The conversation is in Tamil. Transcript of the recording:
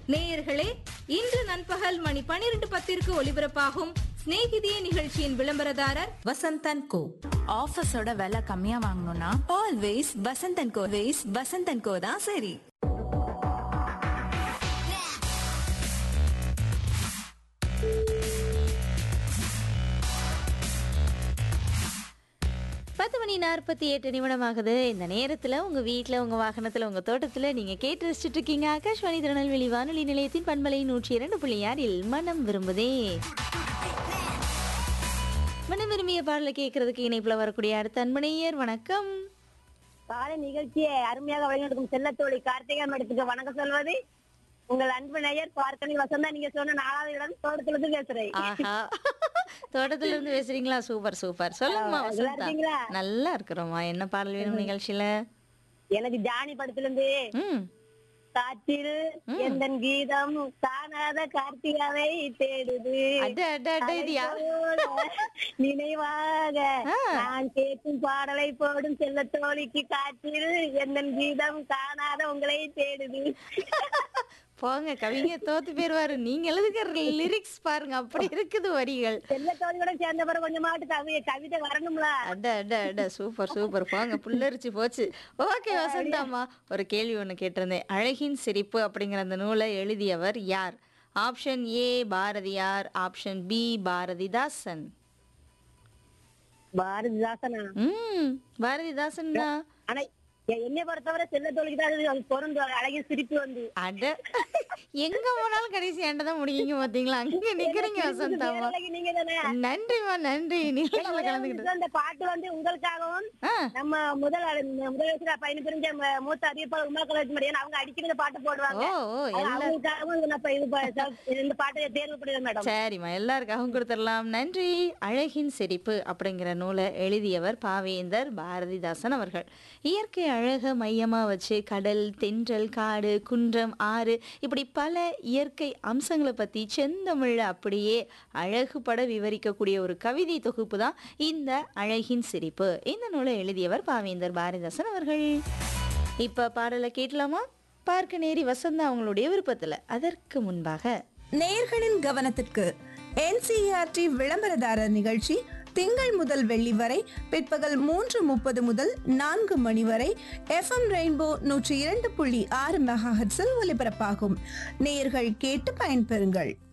நேயர்களே இன்று நண்பகல் மணி பனிரெண்டு பத்திற்கு ஒலிபரப்பாகும் சிநேகிதியே நிகழ்ச்சியின் விளம்பரதாரர் வசந்தன் கோ ஆஃபீஸோட விலை கம்மியா வாங்கணும்னா always Vasanthan co ways Vasanthan co தான் சரி பத்து மணி நாற்பத்தி எட்டு நிமிடமாகுது இந்த நேரத்தில் உங்கள் வீட்டில் உங்கள் வாகனத்தில் உங்கள் தோட்டத்தில் நீங்கள் கேட்டு ரசிச்சுட்டு இருக்கீங்க ஆகாஷ்வாணி திருநெல்வேலி வானொலி நிலையத்தின் பண்பலை நூற்றி இரண்டு புள்ளி ஆறில் மனம் விரும்புதே மனம் விரும்பிய பாடலை கேட்கறதுக்கு இணைப்பில் வரக்கூடிய அடுத்த அன்பனையர் வணக்கம் காலை நிகழ்ச்சியை அருமையாக வழிநடக்கும் செல்லத்தோழி கார்த்திகா மேடத்துக்கு வணக்கம் சொல்வது உங்கள் அன்பு நேயர் பார்க்கணி வசந்தா நீங்க சொன்ன நாலாவது இடம் தோட்டத்துல இருந்து பேசுறேன் ஆஹா தோட்டத்துல இருந்து பேசுறீங்களா சூப்பர் சூப்பர் சொல்லுங்கம்மா நல்லா வசந்தா இருக்கீங்களா? நல்லா இருக்கிறோம்மா என்ன பாடல் வேணும் நிகழ்ச்சியில எனக்கு ஜானி படத்துல இருந்து ம் காற்றில் எந்த கீதம் காணாத கார்த்திகாவை தேடுது அட அட அட இது யார் போல நினைவாக ஆ. நான் கேட்கும் பாடலை போடும் செல்ல தோழிக்கு காற்றில் எந்த கீதம் காணாத உங்களை தேடுது போங்க கவிஞர் தோத்து போயிருவாரு நீங்க எழுதுகிற லிரிக்ஸ் பாருங்க அப்படி இருக்குது வரிகள் செல்ல தோழியோட சேர்ந்த பிறகு கொஞ்சமாட்டு கவி கவிதை வரணும்ல அட அட அட சூப்பர் சூப்பர் போங்க புல்லரிச்சு போச்சு ஓகே வசந்தாம்மா ஒரு கேள்வி ஒன்று கேட்டிருந்தேன் அழகின் சிரிப்பு அப்படிங்கிற அந்த நூலை எழுதியவர் யார் option A Bharathiyar option B Bharathidasan பாரதிதாசனா ம் பாரதிதாசன் தான் ஆனா எ- என்னை பொறுத்தவரை செல்ல தோழிக்கு தான் அது பொருந்து அழகிய சிரிப்பு வந்து அட எங்க போனாலும் கடைசி ஏண்ட தான் முடியுங்க பாத்தீங்களா அங்க நிக்கிறீங்க வசந்தாம்மா அழகி நீங்க தானே நன்றிம்மா நன்றி நிகழ்ச்சியில ஒரே ஒரு கலந்துக்கிட்டு நிமிஷம், இந்த பாட்டு வந்து உங்களுக்காகவும் ஆ நம்ம முதல் முதலமைச்சர் பயணம் புரிஞ்ச ம- மூத்த அறிவிப்பாளர் உமா கலர் மடியன் அவங்க அடிக்கிற பாட்டு போடுவாங்க ஓ ஓ அது எல்லா அவங்களுக்காகவும் இது நான் இப்ப இது ப- ச- இந்த பாட்டை தேர்வு பண்ணுறேன் மேடம் சரிம்மா எல்லாருக்காகவும் கொடுத்துடலாம் நன்றி அழகின் சிரிப்பு அப்படிங்கிற நூலை எழுதியவர் பாவேந்தர் பாரதிதாசன் அவர்கள் இயற்கை அழக மையமா வச்சு கடல் தென்றல் காடு குன்றம் ஆறு இப்படி பல இயற்கை அம்சங்களை பத்தி செந்தமிழ்ல அப்படியே அழகுபட விவரிக்கக்கூடிய ஒரு கவிதை தொகுப்பு தான் இந்த அழகின் சிரிப்பு இந்த நூலை எழுதியவர் பாவேந்தர் பாரதிதாசன் அவர்கள் இப்ப பாடலை கேட்கலாமா பார்க்க நேரி வசந்தா அவங்களுடைய விருப்பத்துல அதற்கு முன்பாக நேயர்களின் கவனத்திற்கு என்சிஆர்டி விளம்பரதாரர் நிகழ்ச்சி திங்கள் முதல் வெள்ளி வரை பிற்பகல் மூன்று முப்பது முதல் நான்கு மணி வரை எஃப்எம் ரெயின்போ நூற்றி இரண்டு புள்ளி ஆறு மெகாஹெட்ஸில் ஒலிபரப்பாகும் நேயர்கள் கேட்டு பயன்பெறுங்கள்